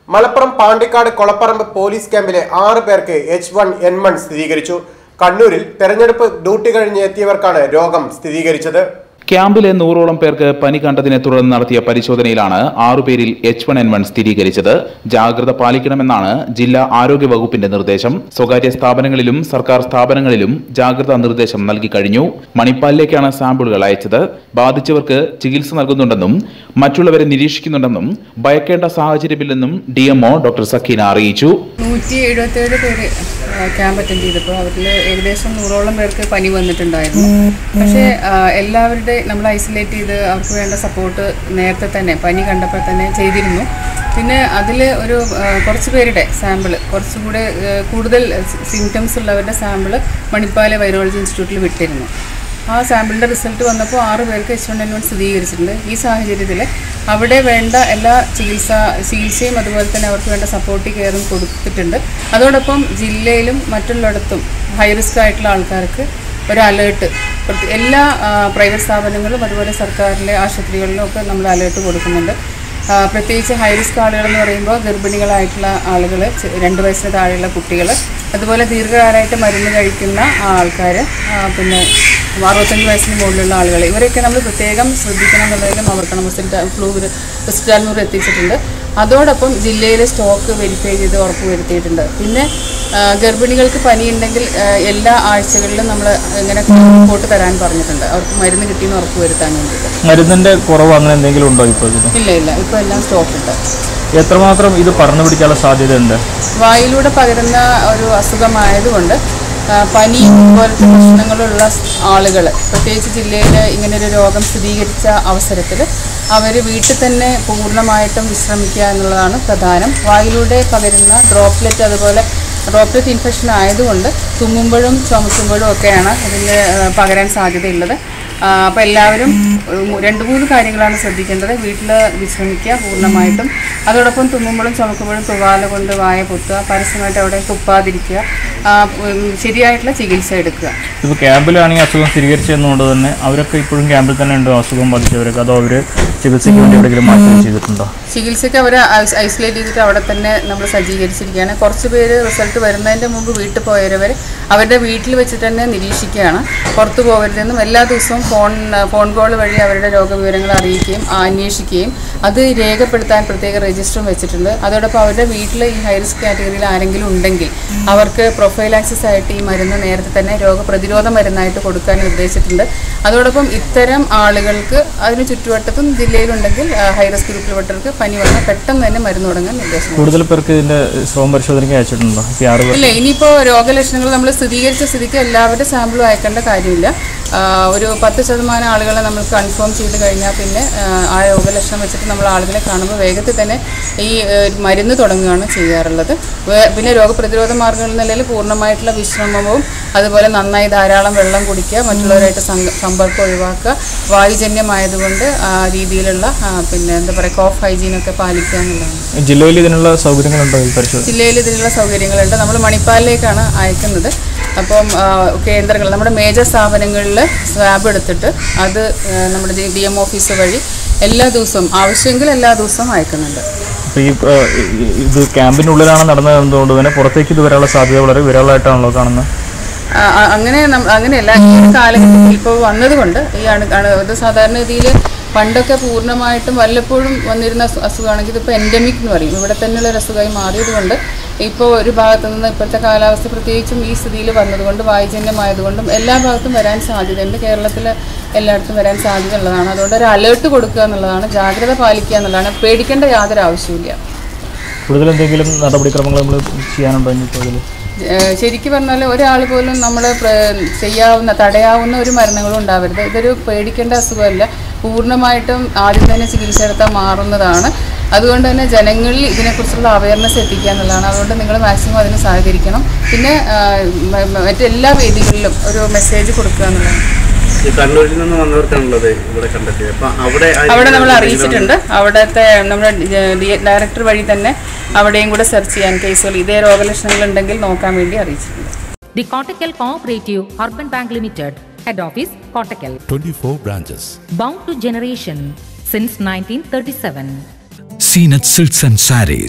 Malappuram Pandikkad കൊളപ്പറമ്പ് police ക്യാമ്പിലെ ആറ് പേർക്ക് എച്ച് വൺ എൻ വൺ സ്ഥിരീകരിച്ചു കണ്ണൂരിൽ തെരഞ്ഞെടുപ്പ് ഡ്യൂട്ടി കഴിഞ്ഞ് എത്തിയവർക്കാണ് രോഗം സ്ഥിരീകരിച്ചത് ക്യാമ്പിലെ നൂറോളം പേർക്ക് പനി കണ്ടതിനെ തുടർന്ന് നടത്തിയ പരിശോധനയിലാണ് ആറുപേരിൽ എച്ച് വൺ എൻ വൺ സ്ഥിരീകരിച്ചത് ജാഗ്രത പാലിക്കണമെന്നാണ് ജില്ലാ ആരോഗ്യ വകുപ്പിന്റെ നിർദ്ദേശം സ്വകാര്യ സ്ഥാപനങ്ങളിലും സർക്കാർ സ്ഥാപനങ്ങളിലും ജാഗ്രതാ നിർദ്ദേശം നൽകി കഴിഞ്ഞു മണിപ്പാലിലേക്കാണ് സാമ്പിളുകൾ അയച്ചത് ബാധിച്ചവർക്ക് ചികിത്സ നൽകുന്നുണ്ടെന്നും മറ്റുള്ളവരെ നിരീക്ഷിക്കുന്നുണ്ടെന്നും ഭയക്കേണ്ട സാഹചര്യമില്ലെന്നും ഡി എംഒ ഡോക്ടർ സക്കീന അറിയിച്ചു നൂറ്റി എഴുപത്തേഴ് പേര് ക്യാമ്പ് അറ്റൻഡ് ചെയ്തപ്പോൾ അവരിൽ ഏകദേശം നൂറോളം പേർക്ക് പനി വന്നിട്ടുണ്ടായിരുന്നു പക്ഷേ ആ, എല്ലാവരുടെ നമ്മൾ ഐസൊലേറ്റ് ചെയ്ത് അവർക്ക് വേണ്ട സപ്പോർട്ട് നേരത്തെ തന്നെ പനി കണ്ടപ്പോൾ തന്നെ ചെയ്തിരുന്നു പിന്നെ അതിൽ ഒരു ആ, കുറച്ച് പേരുടെ സാമ്പിൾ കുറച്ചുകൂടെ ആ, കൂടുതൽ സിംറ്റംസ് ഉള്ളവരുടെ സാമ്പിൾ മണിപ്പാല വൈറോളജി ഇൻസ്റ്റിറ്റ്യൂട്ടിൽ വിട്ടിരുന്നു ആ സാമ്പിളിൻ്റെ റിസൾട്ട് വന്നപ്പോൾ ആറ് പേർക്ക് എച്ച് വൺ എൻ വൺ സ്ഥിരീകരിച്ചിട്ടുണ്ട് ഈ സാഹചര്യത്തിൽ അവിടെ വേണ്ട എല്ലാ ചികിത്സ ചികിത്സയും അതുപോലെ തന്നെ അവർക്ക് വേണ്ട സപ്പോർട്ട് കെയറും കൊടുത്തിട്ടുണ്ട് അതോടൊപ്പം ജില്ലയിലും മറ്റുള്ളിടത്തും ഹൈ റിസ്ക് ആയിട്ടുള്ള ആൾക്കാർക്ക് ഒരു അലേർട്ട് എല്ലാ പ്രൈവറ്റ് സ്ഥാപനങ്ങളും അതുപോലെ സർക്കാരിലെ ആശുപത്രികളിലും ഒക്കെ നമ്മൾ അലേർട്ട് കൊടുക്കുന്നുണ്ട് ആ, പ്രത്യേകിച്ച് ഹൈ റിസ്ക് ആളുകൾ എന്ന് പറയുമ്പോൾ ഗർഭിണികളായിട്ടുള്ള ആളുകൾ രണ്ട് വയസ്സിന് താഴെയുള്ള കുട്ടികൾ അതുപോലെ ദീർഘകാലമായിട്ട് മരുന്ന് കഴിക്കുന്ന ആൾക്കാർ പിന്നെ അറുപത്തഞ്ച് വയസ്സിന് മുകളിലുള്ള ആളുകൾ ഇവരെയൊക്കെ നമ്മൾ പ്രത്യേകം ശ്രദ്ധിക്കണം എന്നുള്ളതിലും അവർക്ക് നമ്മൾ ഫ്ലൂ ഹോസ്പിറ്റാലിനൂർ എത്തിച്ചിട്ടുണ്ട് അതോടൊപ്പം ജില്ലയിലെ സ്റ്റോക്ക് വെരിഫൈ ചെയ്ത് ഉറപ്പ് വരുത്തിയിട്ടുണ്ട് പിന്നെ ആ, ഗർഭിണികൾക്ക് പനിയുണ്ടെങ്കിൽ ആ, എല്ലാ ആഴ്ചകളിലും നമ്മൾ ഇങ്ങനെ റിപ്പോർട്ട് തരാൻ പറഞ്ഞിട്ടുണ്ട് അവർക്ക് മരുന്ന് കിട്ടിയെന്ന് ഉറപ്പ് വരുത്താൻ വേണ്ടിയിട്ട് മരുന്നിന്റെ കുറവ് അങ്ങനെ എന്തെങ്കിലും ഉണ്ടോ ഇപ്പോൾ ഇതിന് ഇല്ല ഇല്ല ഇപ്പോൾ എല്ലാം സ്റ്റോക്ക് ഉണ്ട് എത്രമാത്രം ഇത് പറഞ്ഞു പിടിക്കാനുള്ള സാധ്യതയുണ്ട് വായിലൂടെ പകരുന്ന ഒരു അസുഖമായതുകൊണ്ട് ആ, പനി പോലത്തെ പ്രശ്നങ്ങളുള്ള ആളുകൾ പ്രത്യേകിച്ച് ജില്ലയിൽ ഇങ്ങനൊരു രോഗം സ്ഥിരീകരിച്ച അവസരത്തിൽ അവർ വീട്ടിൽ തന്നെ പൂർണ്ണമായിട്ടും വിശ്രമിക്കുക എന്നുള്ളതാണ് പ്രധാനം വായിലൂടെ പകരുന്ന ഡ്രോപ്ലെറ്റ് അതുപോലെ ഡ്രോപ്ലെറ്റ് ഇൻഫെക്ഷൻ ആയതുകൊണ്ട് തുമ്മുമ്പോഴും ചുമക്കുമ്പോഴും ഒക്കെയാണ് ഇതിന് ആ, പകരാൻ സാധ്യതയുള്ളത് അപ്പോൾ എല്ലാവരും ഉം, രണ്ട് മൂന്ന് കാര്യങ്ങളാണ് ശ്രദ്ധിക്കേണ്ടത് വീട്ടിൽ വിശ്രമിക്കുക പൂർണ്ണമായിട്ടും അതോടൊപ്പം തുമ്മുമ്പോഴും ചുമക്കുമ്പോഴും തുവാല കൊണ്ട് വായ പൊത്തുക പരസ്യമായിട്ട് അവിടെ തുപ്പാതിരിക്കുക ആ, ഉം, ശരിയായിട്ടുള്ള ചികിത്സ എടുക്കുക ഇപ്പോൾ ക്യാമ്പിലാണെങ്കിൽ അസുഖം സ്ഥിരീകരിച്ചതുകൊണ്ട് തന്നെ അവരൊക്കെ ഇപ്പോഴും ക്യാമ്പിൽ തന്നെ ഉണ്ടോ അസുഖം ബാധിച്ചവരൊക്കെ അതോ അവർ ചികിത്സയ്ക്ക് വേണ്ടി എവിടെയെങ്കിലും മാറ്റി ചെയ്തിട്ടുണ്ടോ ചികിത്സയ്ക്ക് അവരെ ഐസൊലേറ്റ് ചെയ്തിട്ട് അവിടെ തന്നെ നമ്മൾ സജ്ജീകരിച്ചിരിക്കുകയാണ് കുറച്ച് പേര് റിസൾട്ട് വരുന്നതിൻ്റെ മുമ്പ് വീട്ടിൽ പോയവർ അവരുടെ വീട്ടിൽ വെച്ചിട്ട് തന്നെ നിരീക്ഷിക്കുകയാണ് പുറത്തു പോകരുതെന്നും എല്ലാ ദിവസവും ഫോൺ ഫോൺ കോൾ വഴി അവരുടെ രോഗവിവരങ്ങൾ അറിയിക്കുകയും ആ, അന്വേഷിക്കുകയും അത് രേഖപ്പെടുത്താൻ പ്രത്യേക രജിസ്റ്ററും വെച്ചിട്ടുണ്ട് അതോടൊപ്പം അവരുടെ വീട്ടിൽ ഈ ഹൈ റിസ്ക് കാറ്റഗറിയിൽ ആരെങ്കിലും ഉണ്ടെങ്കിൽ അവർക്ക് പ്രൊഫൈലാക്സിസ് ആയിട്ട് ഈ മരുന്ന് നേരത്തെ തന്നെ രോഗപ്രതിരോധ മരുന്നായിട്ട് കൊടുക്കാൻ നിർദ്ദേശിച്ചിട്ടുണ്ട് അതോടൊപ്പം ഇത്തരം ആളുകൾക്ക് അതിന് ചുറ്റുവട്ടത്തും ജില്ലയിലുണ്ടെങ്കിൽ ആ, ഹൈ റിസ്ക് ഗ്രൂപ്പിൽപ്പെട്ടവർക്ക് പനി വന്നാൽ പെട്ടെന്ന് തന്നെ മരുന്ന് തുടങ്ങാൻ നിർദ്ദേശം കൂടുതൽ പേർക്ക് ഇതിന്റെ ശ്രമം പരിശോധനയ്ക്ക് അയച്ചിട്ടുണ്ടോ ഇപ്പോൾ ആറ് പേർ ഇല്ല ഇനിയിപ്പോൾ രോഗലക്ഷണങ്ങൾ നമ്മൾ സ്ഥിരീകരിച്ച സ്ഥിതിക്ക് എല്ലാവരുടെ സാമ്പിളും അയക്കേണ്ട കാര്യമില്ല ആ, ഒരു പത്ത് ശതമാനം ആളുകളെ നമ്മൾ കൺഫേം ചെയ്ത് കഴിഞ്ഞാൽ പിന്നെ ആ, ആ രോഗലക്ഷണം വെച്ചിട്ട് നമ്മൾ ആളുകളെ കാണുമ്പോൾ വേഗത്തിൽ തന്നെ ഈ ഏ, മരുന്ന് തുടങ്ങുകയാണ് ചെയ്യാറുള്ളത് വേ- പിന്നെ രോഗപ്രതിരോധ മാർഗ്ഗങ്ങൾ എന്ന നിലയിൽ പൂർണ്ണമായിട്ടുള്ള വിശ്രമവും അതുപോലെ നന്നായി ധാരാളം വെള്ളം കുടിക്കുക മറ്റുള്ളവരായിട്ട് സംഘ- സമ്പർക്കം ഒഴിവാക്കുക വായുജന്യമായതുകൊണ്ട് ആ രീതിയിലുള്ള ആ, പിന്നെ എന്താ പറയുക കോഫ് ഹൈജീനൊക്കെ പാലിക്കുക എന്നുള്ളതാണ് ജില്ലയിൽ ഇതിനുള്ള സൗകര്യങ്ങളുണ്ടോ ഈ പരിശോധന ജില്ലയിൽ ഇതിനുള്ള സൗകര്യങ്ങളുണ്ട് നമ്മൾ മണിപ്പാലിലേക്കാണ് അയക്കുന്നത് അപ്പം ആ, കേന്ദ്രങ്ങൾ നമ്മുടെ മേജർ സ്ഥാപനങ്ങളിൽ സ്വാബ് എടുത്തിട്ട് അത് ആ, നമ്മുടെ ഡി എം ഓഫീസ് വഴി എല്ലാ ദിവസവും ആവശ്യമെങ്കിൽ എല്ലാ ദിവസവും അയക്കുന്നുണ്ട് അപ്പോൾ ഈ ആ, ഈ- ഇത് ക്യാമ്പിനുള്ളിലാണ് നടന്നത് എന്നതുകൊണ്ട് തന്നെ പുറത്തേക്ക് ഇത് വരാനുള്ള സാധ്യത വളരെ വിരളമായിട്ടാണല്ലോ കാണുന്നത് ആ, ആ, അങ്ങനെ നം- അങ്ങനെയല്ല ഈ ഒരു കാലഘട്ടത്തിൽ ഇപ്പോൾ വന്നതുകൊണ്ട് ഈ അണു അണു ഇത് സാധാരണ രീതിയിൽ പണ്ടൊക്കെ പൂർണ്ണമായിട്ടും വല്ലപ്പോഴും വന്നിരുന്ന അസു- അസുഖമാണെങ്കിൽ ഇതിപ്പോൾ എൻഡമിക് എന്ന് പറയും ഇവിടെ തന്നെയുള്ള ഒരു അസുഖമായി മാറിയതുകൊണ്ട് ഇപ്പോൾ ഒരു ഭാഗത്തു നിന്ന് ഇപ്പോഴത്തെ കാലാവസ്ഥ പ്രത്യേകിച്ചും ഈ സ്ഥിതിയിൽ വന്നതുകൊണ്ടും വായുജന്യമായതുകൊണ്ടും എല്ലാ ഭാഗത്തും വരാൻ സാധ്യതയുണ്ട് കേരളത്തിൽ എല്ലായിടത്തും വരാൻ സാധ്യത ഉള്ളതാണ് അതുകൊണ്ട് ഒരു അലേർട്ട് കൊടുക്കുക എന്നുള്ളതാണ് ജാഗ്രത പാലിക്കുക എന്നുള്ളതാണ് പേടിക്കേണ്ട യാതൊരു ആവശ്യമില്ല കൂടുതൽ എന്തെങ്കിലും നടപടിക്രമങ്ങൾ നമ്മൾ ചെയ്യാനുണ്ടോ ഇനിയിപ്പോൾ ഇതിൽ ഏഹ് ശരിക്കും പറഞ്ഞാൽ ഒരാൾ പോലും നമ്മൾ ചെയ്യാവുന്ന തടയാവുന്ന ഒരു മരണങ്ങളും ഉണ്ടാവരുത് ഇതൊരു പേടിക്കേണ്ട അസുഖമല്ല പൂർണ്ണമായിട്ടും ആദ്യം തന്നെ ചികിത്സ എടുത്താൽ മാറുന്നതാണ് അതുകൊണ്ട് തന്നെ ജനങ്ങളിൽ ഇതിനെക്കുറിച്ചുള്ള അവയർനെസ് എത്തിക്കുക എന്നുള്ളതാണ് അതുകൊണ്ട് നിങ്ങൾ മാക്സിമം അതിന് സഹകരിക്കണം പിന്നെ ആഹ് മ- മ- മറ്റെല്ലാ വേദികളിലും ഒരു മെസ്സേജ് കൊടുക്കുക എന്നുള്ളതാണ് ഈ കണ്ണൂരിൽ നിന്ന് വന്നവർക്കാണുള്ളത് ഇവിടെ കണ്ടെത്തിയത് അപ്പൊ അവിടെ ആയിരിക്കും അവിടെ നമ്മൾ എന്തെങ്കിലും അറിയിച്ചിട്ടുണ്ട് അവിടുത്തെ നമ്മുടെ ഡി- ഡയറക്ടർ വഴി തന്നെ അവിടെയും കൂടെ സെർച്ച് ചെയ്യാൻ കേസുകൾ ഇതേ രോഗലക്ഷണങ്ങൾ ഉണ്ടെങ്കിൽ നോക്കാൻ വേണ്ടി അറിയിച്ചിട്ടുണ്ട് The Kottakkal Cooperative Urban Bank Limited, Head Office, Kottakkal. 24 branches. Bound to generation since 1937. Seen at Silks and Saris,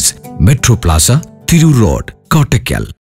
metro plaza Tirur road Kottakkal